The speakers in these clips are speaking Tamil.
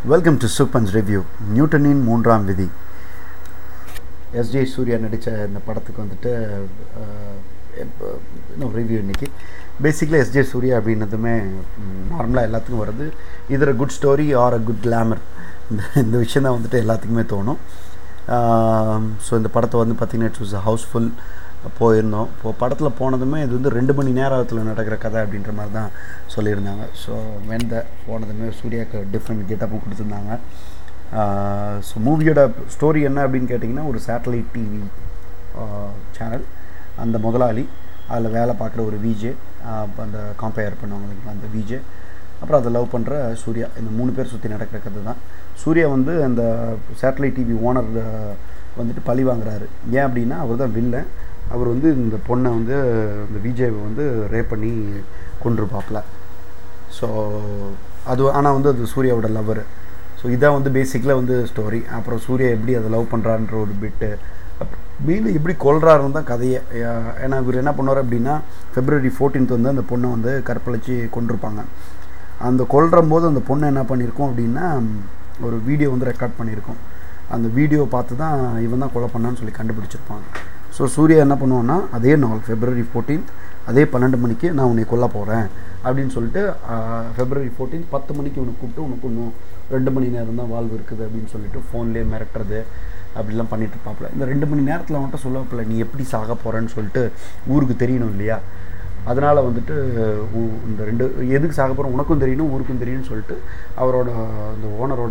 வெல்கம் டு சூப்பன்ஸ் ரிவ்யூ நியூட்டனின் மூன்றாம் விதி எஸ்ஜே சூர்யா நடித்த இந்த படத்துக்கு வந்துட்டு இன்னும் ரிவ்யூ இன்றைக்கி பேசிக்கலி எஸ்ஜே சூர்யா அப்படின்னதுமே நார்மலாக எல்லாத்துக்கும் வருது இதர் uh good story or uh good glamour இந்த இந்த விஷயம் தான் வந்துட்டு எல்லாத்துக்குமே தோணும் ஸோ இந்த படத்தை வந்து பார்த்திங்கன்னா இட்ஸ் வாஸ் ஹவுஸ்ஃபுல் போயிருந்தோம் இப்போ படத்தில் போனதுமே இது வந்து ரெண்டு மணி நேரத்தில் நடக்கிற கதை அப்படின்ற மாதிரி தான் சொல்லியிருந்தாங்க ஸோ வெந்த போனதுமே சூர்யாவுக்கு டிஃப்ரெண்ட் கெட்டப்பும் கொடுத்துருந்தாங்க ஸோ மூவியோட ஸ்டோரி என்ன அப்படின்னு கேட்டிங்கன்னா ஒரு சேட்டலைட் டிவி சேனல் அந்த முதலாளி அதில் வேலை பார்க்குற ஒரு விஜே அந்த காம்பேர் பண்ணுவாங்க இல்லைங்களா அந்த விஜே அப்புறம் அதை லவ் பண்ணுற சூர்யா இந்த மூணு பேர் சுற்றி நடக்கிற கதை தான் சூர்யா வந்து அந்த சேட்டலைட் டிவி ஓனர் வந்துட்டு பழி வாங்குறாரு ஏன் அப்படின்னா அவர் தான் வில்லன் அவர் வந்து இந்த பொண்ணை வந்து இந்த விஜேவை வந்து ரேப் பண்ணி கொண்டிருப்பாப்பில் ஸோ அது ஆனால் வந்து அது சூர்யாவோட லவ்வர் ஸோ இதான் வந்து பேசிக்கலாக வந்து ஸ்டோரி அப்புறம் சூர்யா எப்படி அதை லவ் பண்ணுறான்ற ஒரு பிட்டு மெயின்லி எப்படி கொல்றாருன்னு தான் கதையை ஏன்னா இவர் என்ன பண்ணுவார் அப்படின்னா ஃபெப்ரவரி ஃபோர்டீன்த் வந்து அந்த பொண்ணை வந்து கற்பழிச்சு கொண்டிருப்பாங்க அந்த கொல்ற போது அந்த பொண்ணை என்ன பண்ணியிருக்கோம் அப்படின்னா ஒரு வீடியோ வந்து ரெக்கார்ட் பண்ணியிருக்கோம் அந்த வீடியோ பார்த்து தான் இவன் தான் கொலை பண்ணான்னு சொல்லி கண்டுபிடிச்சிருப்பாங்க ஸோ சூர்யா என்ன பண்ணுவான்னா அதே நாள் ஃபெப்ரவரி ஃபோர்டீன்த் அதே பன்னெண்டு மணிக்கு நான் உன்னை கொல்ல போகிறேன் அப்படின்னு சொல்லிட்டு ஃபெப்ரவரி ஃபோர்டீன்த் பத்து மணிக்கு உனக்கு கூப்பிட்டு உனக்கு இன்னும் ரெண்டு மணி நேரம் தான் வாழ்வு இருக்குது அப்படின்னு சொல்லிட்டு ஃபோன்லேயே மிரட்டுறது அப்படிலாம் பண்ணிட்டு இருப்பாப்புல இந்த ரெண்டு மணி நேரத்தில் அவன்கிட்ட சொல்லப்பில்ல நீ எப்படி சாக போகிறேன்னு சொல்லிட்டு ஊருக்கு தெரியணும் இல்லையா அதனால் வந்துட்டு இந்த ரெண்டு எதுக்கு சாக போகிறோம் உனக்கும் தெரியணும் ஊருக்கும் தெரியணும்னு சொல்லிட்டு அவரோட இந்த ஓனரோட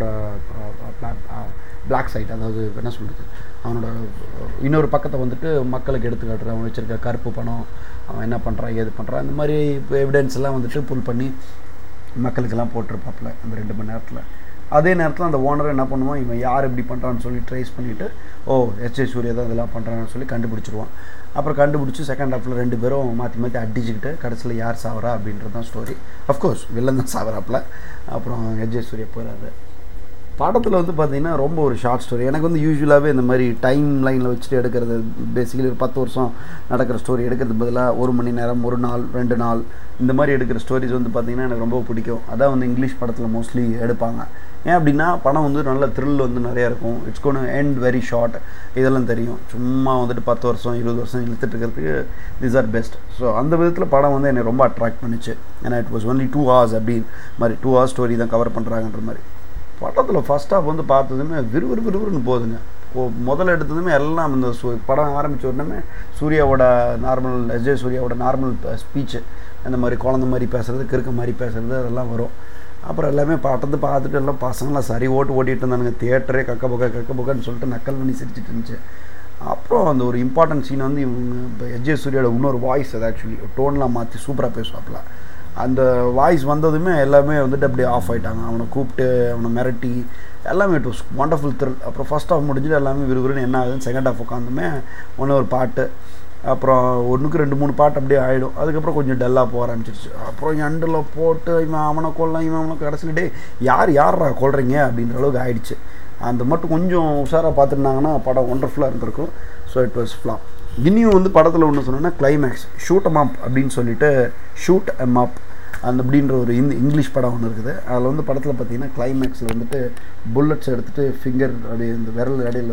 பிளாக் சைட் அதாவது என்ன சொல்கிறது அவனோட இன்னொரு பக்கத்தை வந்துட்டு மக்களுக்கு எடுத்து காட்டுறான் அவன் வச்சுருக்க கருப்பு பணம் அவன் என்ன பண்ணுறான் ஏது பண்ணுறான் இந்த மாதிரி இப்போ எவிடன்ஸ் எல்லாம் வந்துட்டு புல் பண்ணி மக்களுக்கெல்லாம் போட்டிருப்பாப்புல அந்த ரெண்டு மணி நேரத்தில் அதே நேரத்தில் அந்த ஓனர் என்ன பண்ணுவான் இவன் யார் இப்படி பண்ணுறான்னு சொல்லி ட்ரேஸ் பண்ணிவிட்டு ஓ எஸ்ஜே சூர்யா தான் இதெல்லாம் பண்ணுறான்னு சொல்லி கண்டுபிடிச்சிருவான் அப்புறம் கண்டுபிடிச்சி செகண்ட் ஹாஃபில் ரெண்டு பேரும் மாற்றி மாற்றி அடிச்சுக்கிட்டு கடைசியில் யார் சாவரா அப்படின்றது தான் ஸ்டோரி அஃப்கோர்ஸ் வில்லன் தான் சாவராப்பில் அப்புறம் எஸ்ஜே சூர்யா போயிடாரு படத்தில் வந்து பார்த்திங்கன்னா ரொம்ப ஒரு ஷார்ட் ஸ்டோரி எனக்கு வந்து யூஸ்வலாகவே இந்த மாதிரி டைம் லைனில் வச்சுட்டு எடுக்கிறது பேசிக்கலி ஒரு பத்து வருஷம் நடக்கிற ஸ்டோரி எடுக்கிறது பதிலாக ஒரு மணி நேரம் ஒரு நாள் ரெண்டு நாள் இந்த மாதிரி எடுக்கிற ஸ்டோரிஸ் வந்து பார்த்திங்கன்னா எனக்கு ரொம்ப பிடிக்கும் அதான் வந்து இங்கிலீஷ் படத்தில் மோஸ்ட்லி எடுப்பாங்க ஏன் அப்படின்னா படம் வந்து நல்ல த்ரில் வந்து நிறையா இருக்கும் it's gone and very short இதெல்லாம் தெரியும் சும்மா வந்துட்டு பத்து வருஷம் இருபது வருஷம் இழுத்துட்டு இருக்கிறதுக்கு திஸ் ஆர் பெஸ்ட் ஸோ அந்த விதத்தில் படம் வந்து என்னை ரொம்ப அட்ராக்ட் பண்ணிச்சு ஏன்னா it was only two hours அப்படின்னு மாதிரி டூ ஹவர்ஸ் ஸ்டோரி தான் கவர் பண்ணுறாங்கன்ற மாதிரி படத்தில் ஃபஸ்ட் ஹாஃப் வந்து பார்த்ததுமே விறுவிறு விறுவிறுன்னு போகுதுங்க முதல்ல எடுத்ததுமே எல்லாம் இந்த சூ படம் ஆரம்பித்த உடனே சூர்யாவோட நார்மல் எஸ்ஜே சூர்யாவோட நார்மல் ஸ்பீச்சு அந்த மாதிரி குழந்த மாதிரி பேசுகிறது கிறுக்க மாதிரி பேசுகிறது அதெல்லாம் வரும் அப்புறம் எல்லாமே படத்தை பார்த்துட்டு எல்லாம் பசங்களாம் சரி ஓட்டு ஓட்டிகிட்டு இருந்தானுங்க தியேட்டரே கக்க புக்க கக்க புக்கன்னு சொல்லிட்டு நக்கல் பண்ணி சிரிச்சிட்டு இருந்துச்சு அப்புறம் அந்த ஒரு இம்பார்ட்டன்ட் சீன் வந்து இவங்க இப்போ எஸ்ஜே சூர்யாவோட இன்னொரு வாய்ஸ் அது ஆக்சுவலி டோன்லாம் மாற்றி சூப்பராக பேசுவாப்பில் அந்த வாய்ஸ் வந்ததுமே எல்லாமே வந்துட்டு அப்படியே ஆஃப் ஆகிட்டாங்க அவனை கூப்பிட்டு அவனை மிரட்டி எல்லாமே இட் வாஸ் ஒண்டர்ஃபுல் த்ரில் அப்புறம் ஃபஸ்ட் ஹாஃப் முடிஞ்சுட்டு எல்லாமே விறுவிறுன்னு என்ன ஆகுதுன்னு செகண்ட் ஹாஃப் உட்காந்துமே ஒன்று ஒரு பாட்டு அப்புறம் ஒன்றுக்கு ரெண்டு மூணு பாட்டு அப்படியே ஆகிடும் அதுக்கப்புறம் கொஞ்சம் டல்லாக போக ஆரம்பிச்சிருச்சு அப்புறம் எண்டில் போட்டு இவன் அவனை கொல்லாம் இவன் அவனை கடைசியில் டே யார் யாரா கொள்றீங்க அப்படின்ற அளவுக்கு ஆயிடுச்சு அந்த மட்டும் கொஞ்சம் உஷாராக பார்த்துருந்தாங்கன்னா படம் ஒண்டர்ஃபுல்லாக இருந்திருக்கும் ஸோ இட் வாஸ் ஃப்ளாப் இன்னியும் வந்து படத்தில் ஒன்று சொன்னோன்னா கிளைமேக்ஸ் ஷூட் அம் அப் அப்படின்னு சொல்லிட்டு ஷூட் எம் அப் அந்த அப்படின்ற ஒரு இந்த இங்கிலீஷ் படம் ஒன்று இருக்குது அதில் வந்து படத்தில் பார்த்தீங்கன்னா கிளைமேக்ஸில் வந்துட்டு புல்லட்ஸ் எடுத்துகிட்டு ஃபிங்கர் அப்படியே இந்த விரல் இடையில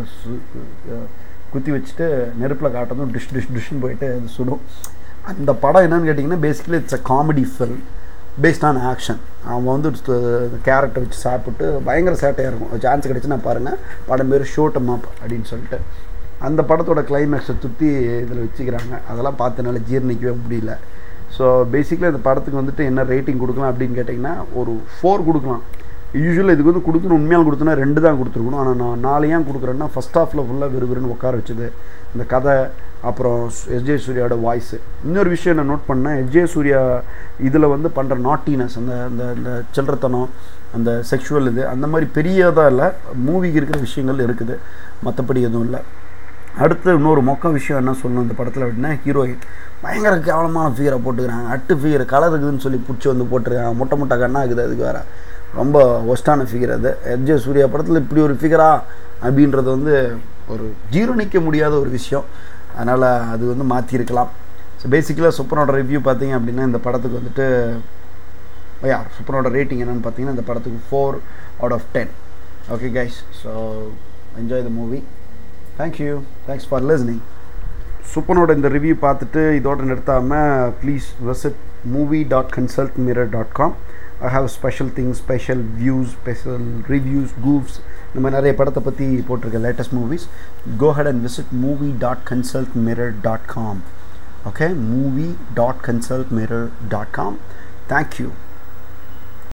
குத்தி வச்சுட்டு நெருப்பில் காட்டதும் டிஷ் டிஷ் டிஷ்னு போயிட்டு அது சுடும் அந்த படம் என்னன்னு கேட்டிங்கன்னா basically it's a comedy film based on action அவன் வந்து கேரக்டர் வச்சு சாப்பிட்டு பயங்கர சேட்டையாக இருக்கும் சான்ஸ் கிடச்சுன்னா பாருங்கள் படம் பேர் ஷோட் மாப் அப்படின்னு சொல்லிட்டு அந்த படத்தோட கிளைமேக்ஸை சுற்றி இதில் வச்சுக்கிறாங்க அதெல்லாம் பார்த்தனால ஜீர்ணிக்கவே முடியல ஸோ பேசிக்கலி அந்த படத்துக்கு வந்துட்டு என்ன ரேட்டிங் கொடுக்கலாம் அப்படின்னு கேட்டிங்கன்னா ஒரு ஃபோர் கொடுக்கலாம் யூஸ்வலாக இதுக்கு வந்து கொடுக்கணும் உண்மையாக கொடுத்தோன்னா ரெண்டு தான் கொடுத்துருக்கணும் ஆனால் நான் நாலு ஏன் கொடுக்குறேன்னா ஃபஸ்ட் ஹாஃபில் ஃபுல்லாக விறுவிறுன்னு உட்கார வச்சது இந்த கதை அப்புறம் எஸ்ஜே சூர்யாவோட வாய்ஸு இன்னொரு விஷயம் நான் நோட் பண்ணேன் எஸ்ஜே சூர்யா இதில் வந்து பண்ணுற நாட்டினஸ் அந்த அந்த அந்த சில்லறத்தனம் அந்த செக்ஷுவல் இது அந்த மாதிரி பெரியதாக இல்லை மூவிக்கு இருக்கிற விஷயங்கள் இருக்குது மற்றபடி எதுவும் இல்லை அடுத்து இன்னொரு மொக்க விஷயம் என்ன சொல்லணும் இந்த படத்தில் அப்படின்னா ஹீரோயின் பயங்கர கேவலமான ஃபிகரை போட்டுக்கிறாங்க அட்டு ஃபிகர் கலர் இருக்குதுன்னு சொல்லி பிடிச்சி வந்து போட்டுருக்காங்க முட்டை முட்டை கண்ணா இருக்குது அதுக்கு வேறு ரொம்ப ஒஸ்டான ஃபிகர் அது எஸ்ஜே சூர்யா படத்தில் இப்படி ஒரு ஃபிகரா அப்படின்றது வந்து ஒரு ஜீரணிக்க முடியாத ஒரு விஷயம் அதனால் அது வந்து மாற்றிருக்கலாம் ஸோ பேசிக்கலாக சூப்பரோட ரிவ்யூ பார்த்தீங்க அப்படின்னா இந்த படத்துக்கு வந்துட்டு யா சூப்பனோட ரேட்டிங் என்னென்னு பார்த்தீங்கன்னா இந்த படத்துக்கு four out of ten okay guys so enjoy the movie thank you thanks for listening சூப்பனோட இந்த ரிவ்யூ பார்த்துட்டு இதோட நிறுத்தாமல் please visit movie dot consult mirror dot com I have special things special views special reviews கூவ்ஸ் இந்த மாதிரி நிறைய படத்தை பற்றி போட்டிருக்கேன் latest movies go ahead and visit movie dot consult mirror dot com okay movie.consultmirror.com thank you